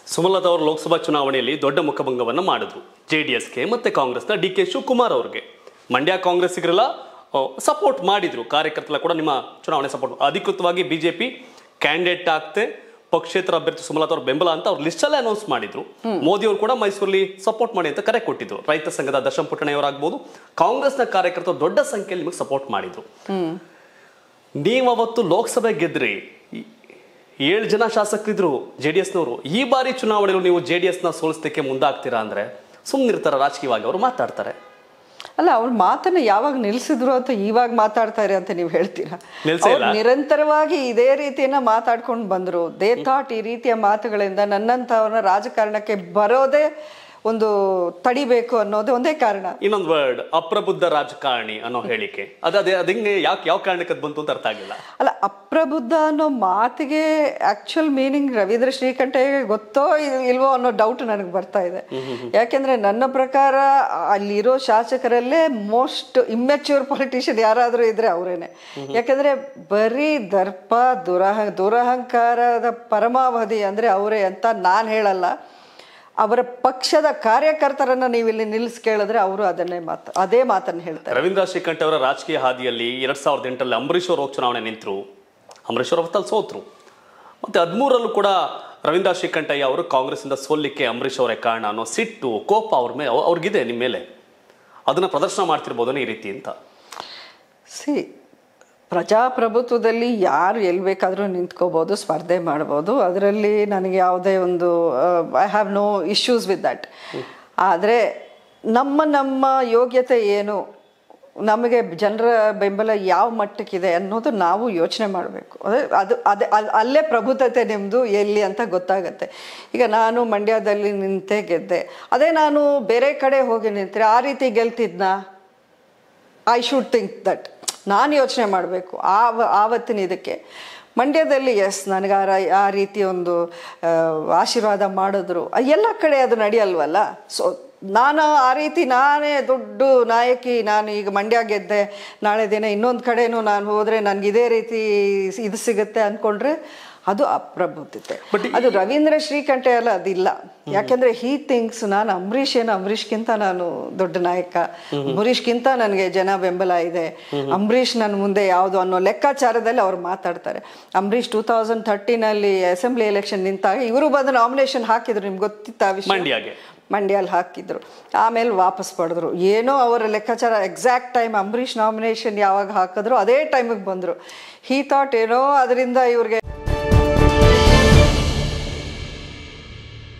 ಸುಮಲತಾ ಅವರು ಲೋಕಸಭಾ ಚುನಾವಣೆಯಲ್ಲಿ ದೊಡ್ಡ ಮುಖಭಂಗವನ್ನು ಮಾಡಿದ್ರು ಜೆ ಡಿ ಎಸ್ಗೆ ಮತ್ತೆ ಕಾಂಗ್ರೆಸ್ನ ಡಿ ಕೆ ಶಿವಕುಮಾರ್ ಅವ್ರಿಗೆ ಮಂಡ್ಯ ಕಾಂಗ್ರೆಸ್ಸಿಗರೆಲ್ಲ ಸಪೋರ್ಟ್ ಮಾಡಿದ್ರು ಕಾರ್ಯಕರ್ತರೆಲ್ಲ ಕೂಡ ನಿಮ್ಮ ಚುನಾವಣೆ ಸಪೋರ್ಟ್ ಅಧಿಕೃತವಾಗಿ ಬಿಜೆಪಿ ಕ್ಯಾಂಡಿಡೇಟ್ ಆಗ್ತೆ ಪಕ್ಷೇತರ ಅಭ್ಯರ್ಥಿ ಸುಮಲತಾ ಅವ್ರ ಬೆಂಬಲ ಅಂತ ಅವ್ರು ಲಿಸ್ಟಲ್ಲೇ ಅನೌನ್ಸ್ ಮಾಡಿದ್ರು ಮೋದಿ ಅವರು ಕೂಡ ಮೈಸೂರಲ್ಲಿ ಸಪೋರ್ಟ್ ಮಾಡಿ ಅಂತ ಕರೆ ಕೊಟ್ಟಿದ್ರು ರೈತ ಸಂಘದ ದಶಂ ಪುಟ್ಟಣೆಯವರಾಗ್ಬೋದು ಕಾಂಗ್ರೆಸ್ನ ಕಾರ್ಯಕರ್ತರು ದೊಡ್ಡ ಸಂಖ್ಯೆಯಲ್ಲಿ ನಿಮಗೆ ಸಪೋರ್ಟ್ ಮಾಡಿದ್ರು ನೀವು ಅವತ್ತು ಲೋಕಸಭೆ ಗೆದ್ರಿ ಈ- ಏಳು ಜನ ಶಾಸಕರಿದ್ರು ಜೆ ಡಿ ಎಸ್ನವರು ಈ ಬಾರಿ ಚುನಾವಣೆಯಲ್ಲಿ ನೀವು ಜೆ ಡಿ ಎಸ್ನ ಸೋಲಿಸಲಿಕ್ಕೆ ಮುಂದಾಗ್ತೀರಾ ಅಂದ್ರೆ ಸುಮ್ಮನಿರ್ತಾರ ರಾಜಕೀಯವಾಗಿ ಅವರು ಮಾತಾಡ್ತಾರೆ ಅಲ್ಲ ಅವ್ರ ಮಾತನ್ನ ಯಾವಾಗ ನಿಲ್ಸಿದ್ರು ಅಂತ ಇವಾಗ ಮಾತಾಡ್ತಾರೆ ಅಂತ ನೀವು ಹೇಳ್ತೀರಾ ನಿಲ್ಸೇ ಅವ್ರು ನಿರಂತರವಾಗಿ ಇದೇ ರೀತಿಯನ್ನ ಮಾತಾಡ್ಕೊಂಡು ಬಂದ್ರು ದೇ ಥಾಟ್ ಈ ರೀತಿಯ ಮಾತುಗಳಿಂದ ನನ್ನಂಥವ್ರನ್ನ ರಾಜಕಾರಣಕ್ಕೆ ಬರೋದೇ ಒಂದು ತಡಿಬೇಕು ಅನ್ನೋದೇ ಒಂದೇ ಕಾರಣ ಇನ್ನೊಂದು ವರ್ಡ್ ಅಪ್ರಬುದ್ಧ ರಾಜಕಾರಣಿ ಅನ್ನೋ ಹೇಳಿಕೆ ಅದ ಅದೇ ಅದ್ ಹಿಂಗೆ ಯಾಕೆ ಯಾವ ಕಾರಣಕ್ಕೆ ಅದು ಬಂತು ಅಂತ ಅರ್ಥ ಆಗಿಲ್ಲ ಅಲ್ಲ ಅಪ್ರಬುದ್ಧ ಅನ್ನೋ ಮಾತಿಗೆ ಆಕ್ಚುಲ್ ಮೀನಿಂಗ್ ರವೀಂದ್ರ ಶ್ರೀಕಂಠಯ್ಯಗೆ ಗೊತ್ತೋ ಇಲ್- ಇಲ್ವೋ ಅನ್ನೋ ಡೌಟ್ ನನಗೆ ಬರ್ತಾ ಇದೆ ಯಾಕೆಂದ್ರೆ ನನ್ನ ಪ್ರಕಾರ ಅಲ್ಲಿರೋ ಶಾಸಕರಲ್ಲೇ ಮೋಸ್ಟ್ ಇಮ್ಮೆಚ್ಯೂರ್ ಪೊಲಿಟಿಷಿಯನ್ ಯಾರಾದರೂ ಇದ್ರೆ ಅವರೇನೆ ಯಾಕಂದ್ರೆ ಬರೀ ದರ್ಪ ದುರಹ ದುರಹಂಕಾರದ ಪರಮಾವಧಿ ಅಂದ್ರೆ ಅವರೇ ಅಂತ ನಾನು ಹೇಳಲ್ಲ ಅವರ ಪಕ್ಷದ ಕಾರ್ಯಕರ್ತರನ್ನ ನೀವು ಇಲ್ಲಿ ನಿಲ್ಲಿಸಿ ಕೇಳಿದ್ರೆ ಅವರು ಅದನ್ನೇ ಮಾತು ಅದೇ ಮಾತನ್ನು ಹೇಳ್ತಾರೆ ರವೀಂದ್ರ ಶ್ರೀಕಂಠ ಅವರ ರಾಜಕೀಯ ಹಾದಿಯಲ್ಲಿ ಎರಡ್ ಸಾವಿರದ ಎಂಟರಲ್ಲಿ ಅಂಬರೀಶ್ ಅವರು ಹೋಗಿ ಚುನಾವಣೆ ನಿಂತರು ಅಂಬರೀಶ್ ಅವರು ಅವತ್ತಲ್ಲಿ ಸೋತ್ರು ಮತ್ತೆ ಹದಿಮೂರಲ್ಲೂ ಕೂಡ ರವೀಂದ್ರ ಶ್ರೀಕಂಠಯ್ಯ ಅವರು ಕಾಂಗ್ರೆಸ್ಸಿಂದ ಸೋಲಿಕ್ಕೆ ಅಂಬರೀಶ್ ಅವರೇ ಕಾರಣ ಅನ್ನೋ ಸಿಟ್ಟು ಕೋಪ ಅವ್ರ ಮೇಲೆ ಅವ್ರಿಗಿದೆ ನಿಮ್ಮ ಮೇಲೆ ಅದನ್ನ ಪ್ರದರ್ಶನ ಮಾಡ್ತಿರ್ಬೋದನ್ನ ಈ ರೀತಿ ಅಂತ ಸಿ ಪ್ರಜಾಪ್ರಭುತ್ವದಲ್ಲಿ ಯಾರು ಎಲ್ಲಿ ಬೇಕಾದರೂ ನಿಂತ್ಕೋಬೋದು ಸ್ಪರ್ಧೆ ಮಾಡ್ಬೋದು ಅದರಲ್ಲಿ ನನಗೆ ಯಾವುದೇ ಒಂದು I have no issues with that ಆದರೆ ನಮ್ಮ ನಮ್ಮ ಯೋಗ್ಯತೆ ಏನು ನಮಗೆ ಜನರ ಬೆಂಬಲ ಯಾವ ಮಟ್ಟಕ್ಕಿದೆ ಅನ್ನೋದು ನಾವು ಯೋಚನೆ ಮಾಡಬೇಕು ಅದೇ ಅದು ಅದೇ ಅಲ್- ಅಲ್ಲೇ ಪ್ರಬುದ್ಧತೆ ನಿಮ್ಮದು ಎಲ್ಲಿ ಅಂತ ಗೊತ್ತಾಗತ್ತೆ ಈಗ ನಾನು ಮಂಡ್ಯದಲ್ಲಿ ನಿಂತೆ ಗೆದ್ದೆ ಅದೇ ನಾನು ಬೇರೆ ಕಡೆ ಹೋಗಿ ನಿಂತರೆ ಆ ರೀತಿ ಗೆಲ್ತಿದ್ನಾ ಐ ಶುಡ್ ಥಿಂಕ್ ದಟ್ ನಾನು ಯೋಚನೆ ಮಾಡಬೇಕು ಆ ಆವತ್ತಿನ ಇದಕ್ಕೆ ಮಂಡ್ಯದಲ್ಲಿ ಎಸ್ ನನಗೆ ಆ ರ- ಆ ರೀತಿ ಒಂದು ಆ, ಆಶೀರ್ವಾದ ಮಾಡಿದ್ರು ಆ, ಎಲ್ಲ ಕಡೆ ಅದು ನಡೆಯಲ್ವಲ್ಲ ಸೊ ನಾನು ಆ ರೀತಿ ನಾನೇ ದೊಡ್ಡ ನಾಯಕಿ ನಾನು ಈಗ ಮಂಡ್ಯ ಗೆದ್ದೆ ನಾಳೆ ದಿನ ಇನ್ನೊಂದು ಕಡೆನೂ ನಾನು ಹೋದರೆ ನನಗೆ ಇದೇ ರೀತಿ ಇದು ಸಿಗುತ್ತೆ ಅಂದ್ಕೊಂಡ್ರೆ ಅದು ಅಪ್ರಬುದ್ಧತೆ ಅದು ರವೀಂದ್ರ ಶ್ರೀಕಂಠ ಎಲ್ಲ ಅದಿಲ್ಲ ಯಾಕೆಂದ್ರೆ ಹೀ ಥಿಂಕ್ಸ್ ನಾನು ಅಂಬರೀಷ್ ಏನು ಅಂಬರೀಷ್ಗಿಂತ ನಾನು ದೊಡ್ಡ ನಾಯಕ ಅಂಬರೀಷ್ಗಿಂತ ನನಗೆ ಜನ ಬೆಂಬಲ ಇದೆ ಅಂಬರೀಷ್ ನನ್ನ ಮುಂದೆ ಯಾವುದು ಅನ್ನೋ ಲೆಕ್ಕಾಚಾರದಲ್ಲಿ ಅವ್ರು ಮಾತಾಡ್ತಾರೆ ಅಂಬರೀಷ್ ಟೂ ತೌಸಂಡ್ ಥರ್ಟೀನಲ್ಲಿ ಅಸೆಂಬ್ಲಿ ಎಲೆಕ್ಷನ್ ನಿಂತಾಗ ಇವರು ಬಂದು ನಾಮಿನೇಷನ್ ಹಾಕಿದ್ರು ನಿಮ್ಗೆ ಗೊತ್ತಿತ್ತ ಆ ವಿಷಯ ಮಂಡ್ಯಗೆ ಮಂಡ್ಯಲ್ಲಿ ಹಾಕಿದ್ರು ಆಮೇಲೆ ವಾಪಸ್ ಪಡೆದ್ರು ಏನೋ ಅವರ ಲೆಕ್ಕಾಚಾರ ಎಕ್ಸಾಕ್ಟ್ ಟೈಮ್ ಅಂಬರೀಷ್ ನಾಮಿನೇಷನ್ ಯಾವಾಗ ಹಾಕಿದ್ರು ಅದೇ ಟೈಮಿಗೆ ಬಂದರು ಹೀ ಥಾಟ್ ಏನೋ ಅದರಿಂದ ಇವ್ರಿಗೆ